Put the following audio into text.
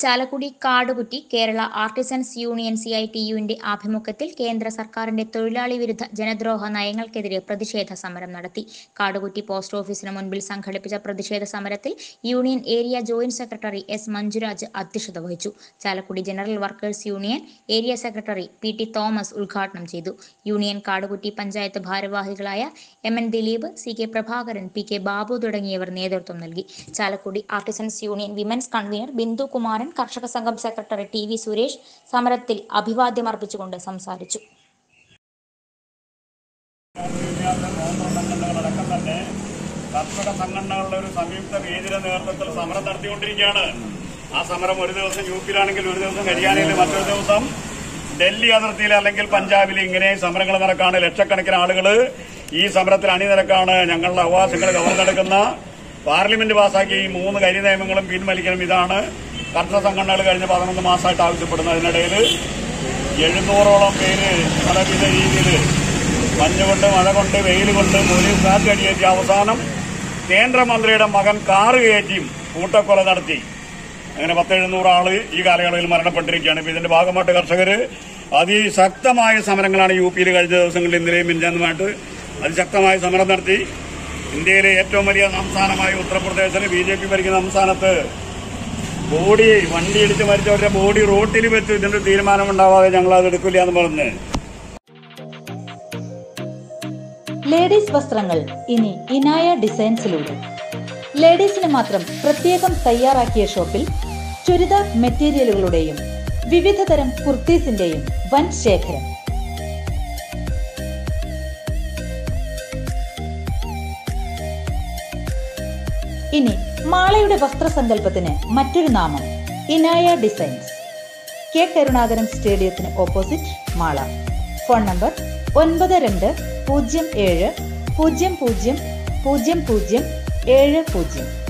Chalakudy Kadukutty Kerala artisans union C I T യുവിന്റെ ആഭിമുഖ്യത്തിൽ കേന്ദ്ര സർക്കാരിന്റെ തൊഴിലാളി വിരുദ്ധ ജനദ്രോഹ നയങ്ങൾക്കെതിരെ പ്രതിഷേധ സമരം നടത്തി കാടുകുറ്റി പോസ്റ്റ് ഓഫീസിന് മുൻപിൽ സംഘടിപ്പിച്ച പ്രതിഷേധ സമരത്തിൽ union area joint secretary S Manjuraj അധ്യക്ഷത വഹിച്ചു Chalakudy general workers union area secretary P T Thomas ഉദ്ഘാടനം ചെയ്തു യൂണിയൻ കാടുകുറ്റി പഞ്ചായത്ത് ഭാരവാഹികളായ M N Dileep C K Prabhakaran P K Babu തുടങ്ങിയവർ നേതൃത്വം നൽകി Chalakudy artisans union women's convener Bindu Kumaran കർഷക സംഘം സെക്രട്ടറി ടി വി സുരേഷ് സമരത്തിൽ അഭിവാദ്യം അർപ്പിച്ചുകൊണ്ട് സംസാരിച്ചു സംഘടനകളടക്കം തന്നെ കർഷക സംഘടനകളുടെ ഒരു സംയുക്ത വേദിയുടെ നേതൃത്വത്തിൽ സമരം നടത്തിക്കൊണ്ടിരിക്കുകയാണ് ആ സമരം ഒരു ദിവസം യു പിയിലാണെങ്കിൽ ഒരു ദിവസം ഹരിയാനയിൽ മറ്റൊരു ദിവസം ഡൽഹി അതിർത്തിയിൽ അല്ലെങ്കിൽ പഞ്ചാബിൽ ഇങ്ങനെ സമരങ്ങൾ നടക്കാണ് ലക്ഷക്കണക്കിന് ആളുകൾ ഈ സമരത്തിൽ അണിനിരക്കാണ് ഞങ്ങളുടെ അവകാശങ്ങൾ കവർന്നെടുക്കുന്ന പാർലമെന്റ് പാസാക്കിയ ഈ മൂന്ന് കരി നിയമങ്ങളും പിൻവലിക്കണം ഇതാണ് കർഷക സംഘടനകൾ കഴിഞ്ഞ പതിനൊന്ന് മാസമായിട്ട് ആവശ്യപ്പെടുന്നത് അതിനിടയിൽ എഴുന്നൂറോളം പേര് പലവിധ രീതിയിൽ മഞ്ഞുകൊണ്ട് മഴ കൊണ്ട് വെയിൽ കൊണ്ട് പോലീസ് കാറ്റടിയേറ്റി അവസാനം കേന്ദ്രമന്ത്രിയുടെ മകൻ കാറ് കയറ്റിയും കൂട്ടക്കൊല നടത്തി അങ്ങനെ പത്തെഴുന്നൂറ് ആള് ഈ കാലയളവിൽ മരണപ്പെട്ടിരിക്കുകയാണ് ഇപ്പൊ ഇതിന്റെ ഭാഗമായിട്ട് കർഷകര് അതിശക്തമായ സമരങ്ങളാണ് യു പിയിൽ കഴിഞ്ഞ ദിവസങ്ങളിൽ ഇന്നലെയും മിഞ്ചാന്നുമായിട്ട് അതിശക്തമായ സമരം നടത്തി ഇന്ത്യയിലെ ഏറ്റവും വലിയ സംസ്ഥാനമായ ഉത്തർപ്രദേശിൽ ബി ജെ പി ഭരിക്കുന്ന സംസ്ഥാനത്ത് ബോഡി വണ്ടി ഇടിച്ച് മരിച്ചവരുടെ ബോഡി റോട്ടിൽ വെച്ച് ഇതിന്റെ തീരുമാനമുണ്ടാവാതെ ഞങ്ങൾ അത് എടുക്കില്ല എന്ന് പറഞ്ഞ് ലേഡീസ് വസ്ത്രങ്ങൾ ഇനി ഇനായ ഡിസൈൻസിലൂടെ ലേഡീസിന് മാത്രം പ്രത്യേകം തയ്യാറാക്കിയ ഷോപ്പിൽ ചുരിദാർ മെറ്റീരിയലുകളുടെയും വിവിധ തരം കുർത്തീസിന്റെയും വൻ ശേഖരം ഇനി മാളയുടെ വസ്ത്രസങ്കല്പത്തിന് മറ്റൊരു നാമം ഇനായ ഡിസൈൻസ് കെ കരുണാകരൻ സ്റ്റേഡിയത്തിന് ഓപ്പോസിറ്റ് മാള ഫോൺ നമ്പർ ഒൻപത് രണ്ട് പൂജ്യം ഏഴ് പൂജ്യം പൂജ്യം പൂജ്യം പൂജ്യം ഏഴ് പൂജ്യം